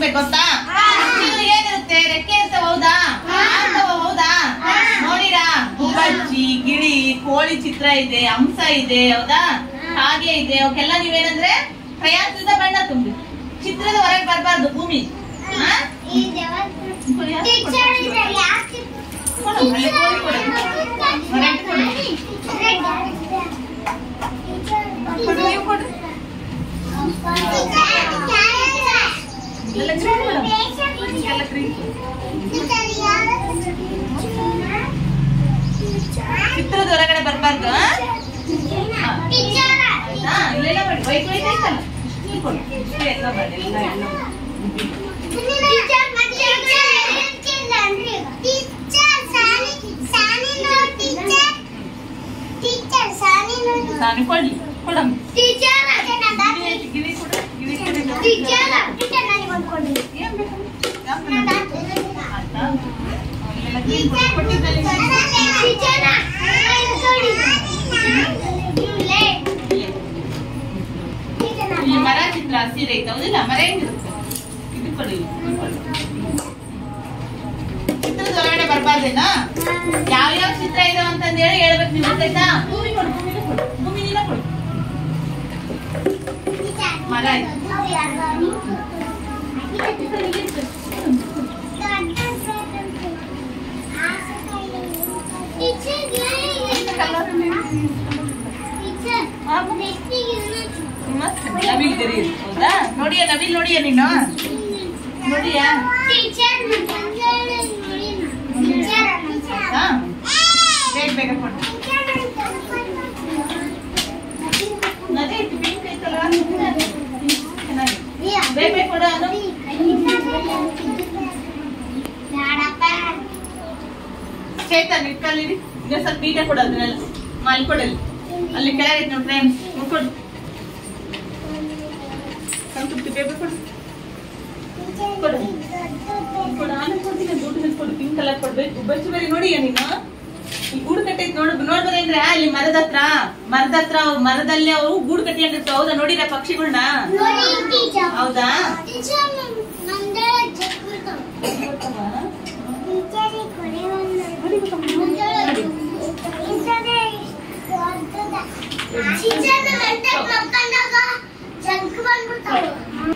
ಬರ್ಬೇಕು ಗೊತ್ತಾ ಪಕ್ಷಿಗಳಿಗೆ ಏನಿರುತ್ತೆ ರೆಕ್ಕೆ ಇರ್ತವೆ ಹೌದಾ ಹಾರ್ತವೆ ಹೌದಾ ನೋಡಿರಾ ಗುಬ್ಬಚ್ಚಿ ಗಿಳಿ ಕೋಳಿ ಚಿತ್ರ ಇದೆ ಹಂಸ ಇದೆ ಹೌದಾ ಹಾಗೆ ಇದೆ ಅವಕ್ಕೆಲ್ಲ ನೀವೇನಂದ್ರೆ ಪ್ರಯಾಸದ ಬಣ್ಣ ತುಂಬಿ ಚಿತ್ರದ ಹೊರಗೆ ಬರಬಾರ್ದು ಭೂಮಿ ಹಾ? ಕೊಡು, ಅಲ್ಲಿ ಕೋಳಿ ಕೊಡು. ಹೊರಗೆ ಕೊಡು. ಕೊಡು, ನೀವು ಕೊಡು. ಇಲ್ಲೆಲ್ಲ green ಮೇಡಮ್. ಇಲ್ಲೆಲ್ಲ green. ಚಿತ್ರದ ಹೊರಗಡೆ ಬರಬಾರ್ದು ಆಯ್ತಾ ಇಲ್ಲೆಲ್ಲ ಮಾಡಿ ವೈಟ್ ವೈಟ್ ಐತಲ್ಲ ಇಲ್ಲಿ ಕೊಡು. ಇಲ್ಲಿ ಎಲ್ಲ ಮಾಡಿ ಎಲ್ಲ ಎಲ್ಲ ನಾನು ಕೊಡ್ಲಿ ಕೊಡಮ್ಮ ಗಿಳಿ ಗಿಳಿ ಕೊಡು ಗಿಳಿ ಕೊಡು ಏನ್ ಬೇಕು ಆಯ್ತಾ ಇಲ್ಲೆಲ್ಲ green ಕೊಡು. ಕೊಟ್ಟಿದ್ದಲ್ಲಿ ಇಲ್ಲಿ ಮರ ಚಿತ್ರ ಹಸಿರು ಐತೆ ಹೌದಿಲ್ಲ ಮರ ಹೆಂಗಿರುತ್ತೆ ಇದು ಕೊಡು ಇಲ್ಲಿ, ಇದು ಕೊಡು. ಚಿತ್ರದ ಹೊರಗಡೆ ಬರ್ಬಾರ್ದೇನಾ ಯಾವ ಯಾವ ಚಿತ್ರ ಇದಾವ ಅಂತಂದ್ ಹೇಳಿ ಹೇಳ್ಬೇಕು ನೀವು ಗೊತ್ತಾಯ್ತಾ ಭೂಮಿ ಕೊಡು ಭೂಮಿನ ಕೊಡು ಭೂಮಿನ ಕೊಡು ಮರ ಐತೆ ಮಸ್ತ್ ನವಿಲ್ ಗರಿ ಇದೆ, ಹೌದಾ ನೋಡಿಯಾ ನವಿಲ್ ನೋಡಿಯಾ ನೀನು ನೋಡಿಯಾ ಆಯ್ತಾ ಬೇಗ ಬೇಗ ಕೊಡು ಅದೇ ಐತೆ ಪಿಂಕ್ ಐತಲ್ಲ ಚೆನ್ನಾಗಿದೆ ಬೇಗ ಬೇಗ ಕೊಡು ಅದು ಚೇತನ್ ಇಟ್ಕೊಳ್ಳಿರಿ ಈಗ ಸ್ವಲ್ಪ ಬೀಗ ಕೊಡು ಅದನ್ನೆಲ್ಲ ಅಲ್ಲಿ ಕೊಡಲ್ಲಿ ಅಲ್ಲಿ ಕೆಳಗೆ ಐತೆ ನೋಡಿ ಫ್ರೇಮ್ ಕೊಡು ಸ್ವಲ್ಪ ಬೇಗ ಕೊಡು ಕೊಡು ಕೊಡು ಆಮೇಲೆ ಕೊಡ್ತೀನಿ ದುಡ್ಡು ಮೇಲೆ ಕೊಡು ಪಿಂಕ್ ಕಲರ್ ಕೊಡ್ಬೇಕು ಬಚ್ಚು ಬರೀ ನೋಡಿ ನೀನು ಈ ಗೂಡು ಕಟ್ಟೈತೆ ನೋಡ್ ನೋಡ್ಬರೇನ್ರ ಅಲ್ಲಿ ಮರದ ಹತ್ರ ಮರದ ಹತ್ರ ಅವು ಮರದಲ್ಲಿ ಅವು ಗೂಡು ಕಟ್ಟಿಕೊಂಡಿರ್ತಾವ ಹೌದಾ ನೋಡಿರ ಪಕ್ಷಿಗಳನ್ನ ಹೌದಾ ಜಂಕ್ ಬಂದ್ಬಿಡ್ತಾವೆ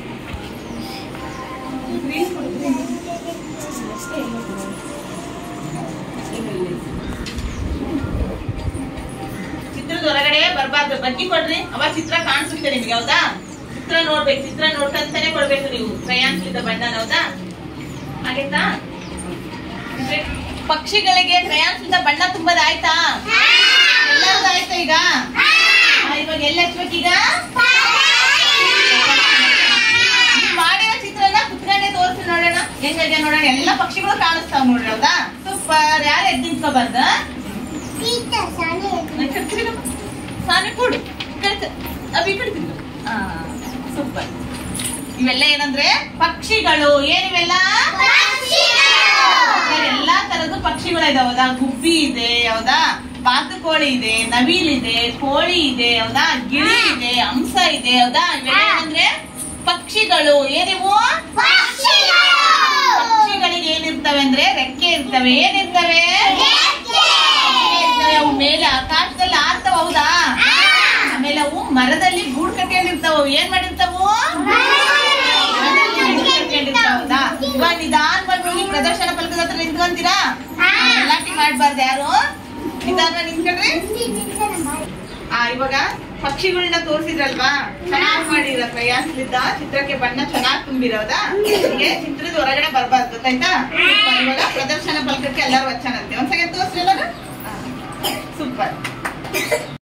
ಗ್ರೀನ್ ಕೊಡು green. ಚಿತ್ರದ ಹೊರಗಡೆ ಬರ್ಬಾರ್ದು ಬಗ್ಗಿ ಕೊಡ್ರಿ ಅವಾಗ ಚಿತ್ರ ಕಾಣಿಸುತ್ತೆ ನಿಮ್ಗೆ ಹೌದಾ ಚಿತ್ರ ನೋಡ್ಬೇಕು ಚಿತ್ರ ನೋಡ್ಕಂತಾನೆ ಕೊಡ್ಬೇಕು ನೀವು ಕ್ರಯಾಂಶಿತ ಬಣ್ಣನ ಹೌದಾ ಆಗೈತಾ ಅಂದ್ರೆ ಪಕ್ಷಿಗಳಿಗೆ ಕ್ರಯಾಂಶಿತ ಬಣ್ಣ ತುಂಬದ ಆಯ್ತಾ ಎಲ್ಲರದ್ದು ಆಯ್ತಾ ಈಗ ಆ, ಇವಾಗ ಎಲ್ಲಿ ಹಚ್ಬೇಕೀಗ ನೀವ್ ಮಾಡಿರೋ ಚಿತ್ರನ ಕುತ್ಕೊಂಡೆ ತೋರಿಸಿ ನೋಡೋಣ ಹೆಂಗಾಗಿದೆ ನೋಡೋಣ ಎಲ್ಲ ಪಕ್ಷಿಗಳು ಕಾಣಿಸ್ತಾವ್ ನೋಡ್ರಿ ಹೌದಾ ಸೂಪರ್ ಯಾರು ಎದ್ದು ನಿಂತ್ಕೋಬಾರ್ದು ಸಾನೆ ಕೊಡು ಕಳ್ಸ ಅಭಿ ಕಡ್ತಿದ್ರು ಸೂಪರ್ ಇವೆಲ್ಲ ಏನಂದ್ರೆ ಪಕ್ಷಿಗಳು ಏನಿವೆಲ್ಲ ಎಲ್ಲಾ ತರದ್ದು ಪಕ್ಷಿಗಳು ಇದಾವ ಹೌದಾ ಗುಬ್ಬಿ ಇದೆ ಹೌದಾ ಬಾತುಕೋಳಿ ಇದೆ ನವಿಲ್ ಇದೆ ಕೋಳಿ ಇದೆ ಹೌದಾ ಗಿಳಿ ಇದೆ ಹಂಸ ಇದೆ ಹೌದಾ ಇವೆಲ್ಲ ಏನಂದ್ರೆ ಪಕ್ಷಿಗಳು ಏನಿವು ಪಕ್ಷಿಗಳಿಗೆ ಏನಿರ್ತವೆ ಅಂದ್ರೆ ರೆಕ್ಕೆ ಇರ್ತವೆ ಏನಿರ್ತವೆ ರೆಕ್ಕೆ ಇರ್ತವೆ ಅವು ಮೇಲೆ ಆಕಾಶದಲ್ಲಿ ಆರ್ತವ ಹೌದಾ ಆಮೇಲೆ ಅವು ಮರದಲ್ಲಿ ಗೂಡು ಕಟ್ಟಿಕೊಂಡಿರ್ತಾವ ಅವು ಏನ್ ಮಾಡಿರ್ತಾವು ಮರದಲ್ಲಿ ಗೂಡು ಕಟ್ಟಿಕೊಂಡಿರ್ತಾವ ಹೌದಾ ಇವಾಗ ನಿಧಾನವಾಗಿ ಹೋಗಿ ಪ್ರದರ್ಶನ ಫಲಕದ ಹತ್ರ ನಿಂತ್ಕೊಂತೀರಾ ಗಲಾಟೆ ಮಾಡ್ಬಾರ್ದು ಯಾರು ನಿಧಾನ ನಿಂತ್ಕೊಳ್ರಿ ಆ ಇವಾಗ ಪಕ್ಷಿಗಳನ್ನ ತೋರಿಸಿದ್ರಲ್ವಾ ಚೆನ್ನಾಗ್ ಮಾಡಿರ ಪ್ರಯಾಸಲಿದ್ದ ಚಿತ್ರಕ್ಕೆ ಬಣ್ಣ ಚೆನ್ನಾಗ್ ತುಂಬಿರೋದಾ ಹೀಗೆ ಚಿತ್ರದ ಹೊರಗಡೆ ಬರ್ಬಾರ್ದು ಗೊತ್ತಾಯ್ತಾ ಇವಾಗ ಪ್ರದರ್ಶನ ಫಲಕಕ್ಕೆ ಎಲ್ಲರೂ ಹಚ್ಚನಂತೆ ಒಂದ್ಸಲ ತೋರಿಸ್ರಿ ಎಲ್ಲರೂ ಸೂಪರ್